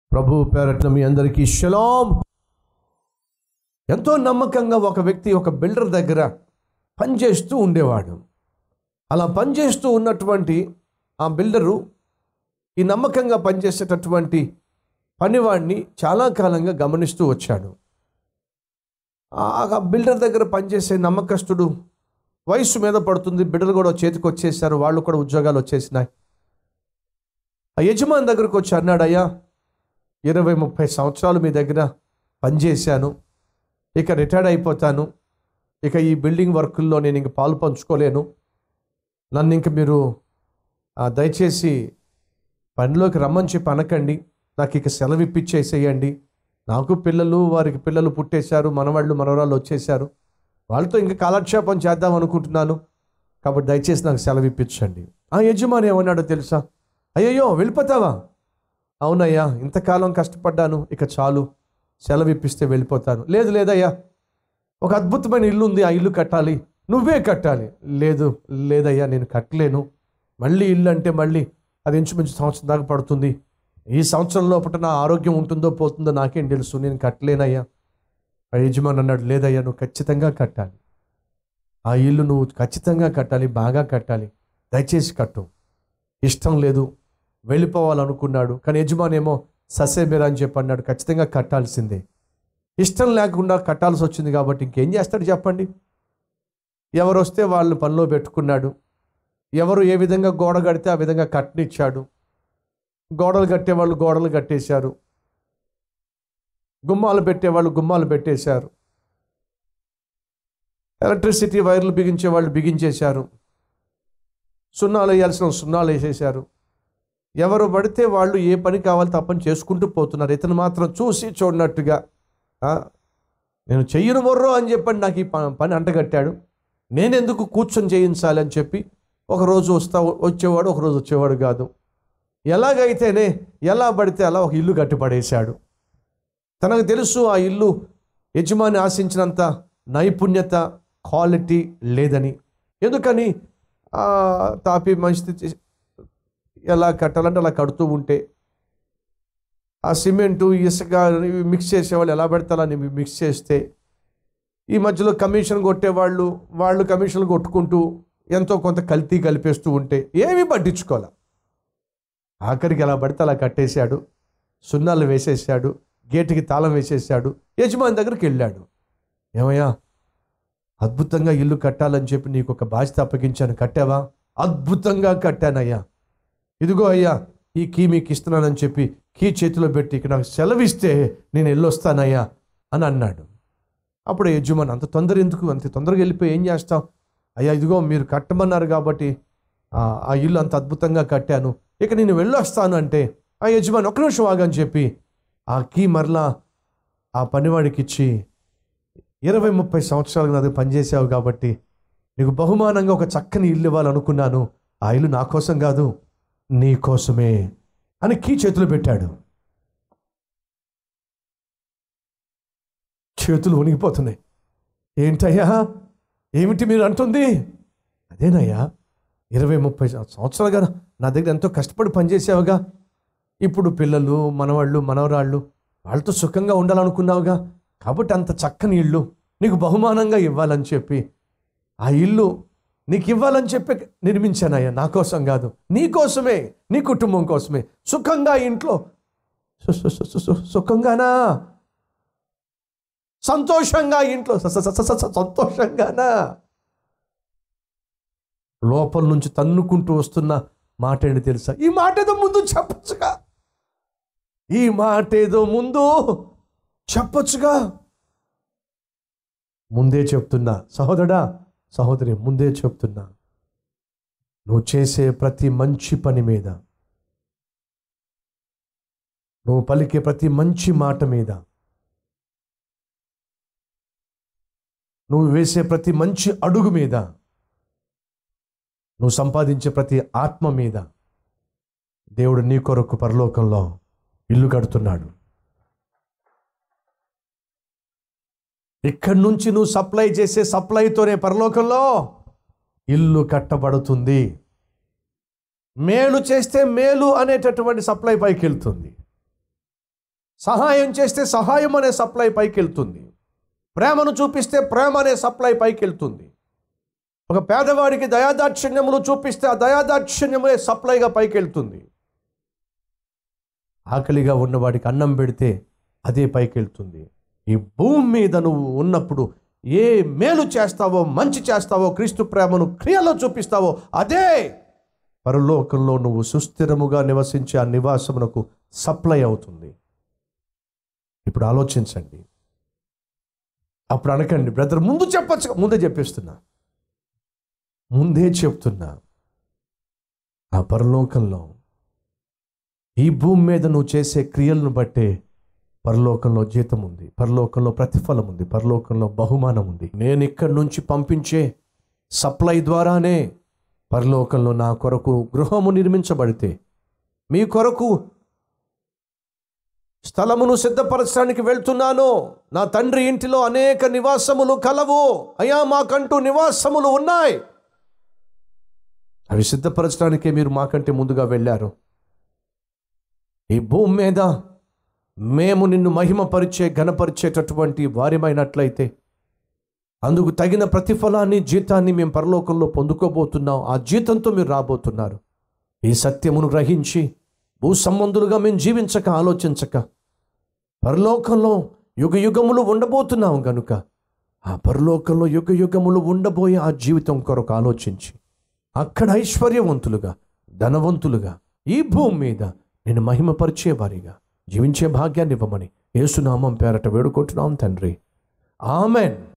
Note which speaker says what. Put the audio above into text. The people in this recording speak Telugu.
Speaker 1: ప్రభు పేరట్న మీ అందరికీ షలాం ఎంతో నమ్మకంగా ఒక వ్యక్తి ఒక బిల్డర్ దగ్గర పనిచేస్తూ ఉండేవాడు అలా పనిచేస్తూ ఉన్నటువంటి ఆ బిల్డరు ఈ నమ్మకంగా పనిచేసేటటువంటి పనివాడిని చాలా కాలంగా గమనిస్తూ వచ్చాడు ఆ బిల్డర్ దగ్గర పనిచేసే నమ్మకస్తుడు వయసు మీద పడుతుంది బిడ్డలు కూడా చేతికి వచ్చేసారు వాళ్ళు కూడా ఉద్యోగాలు వచ్చేసినాయి ఆ యజమాని దగ్గరకు వచ్చి అన్నాడు అయ్యా ఇరవై ముప్పై సంవత్సరాలు మీ దగ్గర పనిచేశాను ఇక రిటైర్డ్ అయిపోతాను ఇక ఈ బిల్డింగ్ వర్కుల్లో నేను ఇంక పాలు పంచుకోలేను నన్ను ఇంక మీరు ఆ, దయచేసి పనిలోకి రమ్మని చెప్పి అనకండి నాకు ఇక సెలవు ఇప్పించేసేయండి నాకు పిల్లలు వారికి పిల్లలు పుట్టేశారు మనవాళ్ళు మనవరాళ్ళు వచ్చేసారు వాళ్ళతో ఇంకా కాలక్షేపం చేద్దాం అనుకుంటున్నాను కాబట్టి దయచేసి నాకు సెలవు ఇప్పించండి ఆ యజమాని ఏమన్నాడో తెలుసా అయ్యయ్యో వెళ్ళిపోతావా అవునయ్యా ఇంతకాలం కష్టపడ్డాను ఇక చాలు సెలవు ఇప్పిస్తే వెళ్ళిపోతాను లేదు లేదయ్యా ఒక అద్భుతమైన ఇల్లు ఉంది ఆ ఇల్లు కట్టాలి నువ్వే కట్టాలి లేదు లేదయ్యా నేను కట్టలేను మళ్ళీ ఇల్లు అంటే మళ్ళీ అది ఇంచుమించు సంవత్సరం దాకా పడుతుంది ఈ సంవత్సరం లోపల నా ఆరోగ్యం ఉంటుందో పోతుందో నాకేం తెలుసు నేను కట్టలేనయ్యా ఆ యజమాని అన్నాడు లేదయ్యా నువ్వు ఖచ్చితంగా కట్టాలి ఆ ఇల్లు నువ్వు ఖచ్చితంగా కట్టాలి బాగా కట్టాలి దయచేసి కట్టు ఇష్టం లేదు వెళ్ళిపోవాలనుకున్నాడు కానీ యజమాని ఏమో ససేమిరా అని చెప్పి అన్నాడు ఖచ్చితంగా కట్టాల్సిందే ఇష్టం లేకుండా కట్టాల్సి వచ్చింది కాబట్టి ఇంకేం చేస్తాడు చెప్పండి ఎవరు వస్తే వాళ్ళని పనిలో పెట్టుకున్నాడు ఎవరు ఏ విధంగా గోడ కడితే ఆ విధంగా కట్టనిచ్చాడు గోడలు కట్టేవాళ్ళు గోడలు కట్టేశారు గుమ్మాలు పెట్టేవాళ్ళు గుమ్మాలు పెట్టేశారు ఎలక్ట్రిసిటీ వైర్లు బిగించే వాళ్ళు బిగించేశారు సున్నాలు వేయాల్సిన సున్నాలు వేసేశారు ఎవరు పడితే వాళ్ళు ఏ పని కావాలో తప్పని చేసుకుంటూ పోతున్నారు ఇతను మాత్రం చూసి చూడనట్టుగా "ఆ, నేను చెయ్యను మొర్రో అని చెప్పని నాకు ఈ ప- పని అంటగట్టాడు నేనెందుకు కూర్చొని చేయించాలి అని చెప్పి ఒకరోజు వస్తా వచ్చేవాడు ఒకరోజు వచ్చేవాడు కాదు ఎలాగైతేనే ఎలా పడితే అలా ఒక ఇల్లు కట్టిపడేశాడు తనకు తెలుసు ఆ ఇల్లు యజమాని ఆశించినంత నైపుణ్యత క్వాలిటీ లేదని ఎందుకని ఆ, తాపి మంచి ఎలా కట్టాలంటే అలా కడుతూ ఉంటే ఆ సిమెంటు ఇసుక ఇవి మిక్స్ చేసేవాళ్ళు ఎలా పెడతారని మిక్స్ చేస్తే ఈ మధ్యలో కమిషన్ కొట్టేవాళ్ళు వాళ్ళు కమిషన్లు కొట్టుకుంటూ ఎంతో కొంత కల్తీ కలిపేస్తూ ఉంటే ఏమీ పట్టించుకోలే ఆఖరికి ఎలా పడితే అలా కట్టేశాడు సున్నాలు వేసేసాడు గేటుకి తాళం వేసేసాడు యజమాని దగ్గరికి వెళ్ళాడు ఏమయ్యా అద్భుతంగా ఇల్లు కట్టాలని చెప్పి నీకు ఒక బాధ్యత అప్పగించాను కట్టావా అద్భుతంగా కట్టానయ్యా ఇదిగో అయ్యా ఈ కీ మీకు ఇస్తున్నానని చెప్పి కీ చేతిలో పెట్టి ఇక నాకు సెలవిస్తే నేను వెళ్ళొస్తానయ్యా అని అన్నాడు అప్పుడు యజమాని అంత తొందర ఎందుకు అంత తొందరగా వెళ్ళిపోయి ఏం చేస్తాం అయ్యా ఇదిగో మీరు కట్టమన్నారు కాబట్టి ఆ ఆ ఇల్లు అంత అద్భుతంగా కట్టాను ఇక నేను వెళ్ళొస్తాను అంటే ఆ యజమాని ఒక్క నిమిషం ఆగని చెప్పి ఆ కీ మరలా ఆ పనివాడికి ఇచ్చి ఇరవై ముప్పై సంవత్సరాలు నాది పనిచేసావు కాబట్టి నీకు బహుమానంగా ఒక చక్కని ఇల్లు ఇవ్వాలనుకున్నాను ఆ ఇల్లు నా కోసం కాదు నీ కోసమే అని కీ చేతులు పెట్టాడు చేతులు వణిగిపోతున్నాయి ఏంటయ్యా ఏమిటి మీరు అంటుంది అదేనయ్యా ఇరవై ముప్పై సంవత్సరాలుగా నా దగ్గర ఎంతో కష్టపడి పనిచేసావుగా ఇప్పుడు పిల్లలు మనవాళ్ళు మనవరాళ్ళు వాళ్ళతో సుఖంగా ఉండాలనుకున్నావుగా కాబట్టి అంత చక్కని ఇల్లు నీకు బహుమానంగా ఇవ్వాలని చెప్పి ఆ ఇల్లు నీకు ఇవ్వాలని చెప్పి నిర్మించానయ్యా నా కోసం కాదు నీ కోసమే నీ కుటుంబం కోసమే సుఖంగా ఇంట్లో సు- సు- సు- సు- సు- సుఖంగానా సంతోషంగా ఇంట్లో స- స- స- స- సంతోషంగానా లోపల నుంచి తన్నుకుంటూ వస్తున్న మాట ఏంటి తెలుసా ఈ మాట ఏదో ముందు చెప్పొచ్చుగా ఈ మాట ఏదో ముందు చెప్పొచ్చుగా ముందే చెప్తున్నా సహోదరా సహోదరి ముందే చెప్తున్నా నువ్వు చేసే ప్రతి మంచి పని మీద నువ్వు పలికే ప్రతి మంచి మాట మీద నువ్వు వేసే ప్రతి మంచి అడుగు మీద నువ్వు సంపాదించే ప్రతి ఆత్మ మీద దేవుడు నీ కొరకు పరలోకంలో ఇల్లు కడుతున్నాడు ఇక్కడి నుంచి నువ్వు సప్లై చేసే సప్లైతోనే పరలోకంలో ఇల్లు కట్టబడుతుంది మేలు చేస్తే మేలు అనేటటువంటి సప్లై పైకి వెళ్తుంది సహాయం చేస్తే సహాయం అనే సప్లై పైకి వెళ్తుంది ప్రేమను చూపిస్తే ప్రేమ అనే సప్లై పైకి వెళ్తుంది ఒక పేదవాడికి దయాదాక్షిణ్యములు చూపిస్తే ఆ దయాదాక్షిణ్యములే సప్లైగా పైకి వెళ్తుంది ఆకలిగా ఉన్నవాడికి అన్నం పెడితే అదే పైకి వెళ్తుంది ఈ భూమి మీద నువ్వు ఉన్నప్పుడు ఏ మేలు చేస్తావో మంచి చేస్తావో క్రీస్తు ప్రేమను క్రియలో చూపిస్తావో అదే పరలోకంలో నువ్వు సుస్థిరముగా నివసించే ఆ నివాసమునకు సప్లై అవుతుంది ఇప్పుడు ఆలోచించండి అప్పుడు అనకండి బ్రదర్ ముందు చెప్పచ్చు ముందే చెప్పేస్తున్నా ముందే చెప్తున్నా ఆ పరలోకంలో ఈ భూమి మీద నువ్వు చేసే క్రియలను బట్టే పరలోకంలో జీతం ఉంది పరలోకంలో ప్రతిఫలం ఉంది పరలోకంలో బహుమానం ఉంది నేను ఇక్కడి నుంచి పంపించే సప్లై ద్వారానే పరలోకంలో నా కొరకు గృహము నిర్మించబడితే మీ కొరకు స్థలమును సిద్ధపరచడానికి వెళ్తున్నాను నా తండ్రి ఇంటిలో అనేక నివాసములు కలవు అయ్యా మాకంటూ నివాసములు ఉన్నాయి అవి సిద్ధపరచడానికే మీరు మాకంటే ముందుగా వెళ్ళారు ఈ భూమి మీద మేము నిన్ను మహిమపరిచే ఘనపరిచేటటువంటి వారిమైనట్లయితే అందుకు తగిన ప్రతిఫలాన్ని జీతాన్ని మేము పరలోకంలో పొందుకోబోతున్నాం ఆ జీతంతో మీరు రాబోతున్నారు ఈ సత్యమును గ్రహించి భూ సంబంధులుగా మేము జీవించక ఆలోచించక పరలోకంలో యుగ యుగములు ఉండబోతున్నాం గనుక ఆ పరలోకంలో యుగ యుగములు ఉండబోయే ఆ జీవితం కొరకు ఆలోచించి అక్కడ ఐశ్వర్యవంతులుగా ధనవంతులుగా ఈ భూమి మీద నేను మహిమపరిచే వారిగా జీవించే భాగ్యాన్ని ఇవ్వమని యేసునామం పేరట వేడుకుంటున్నాం తండ్రి ఆమెన్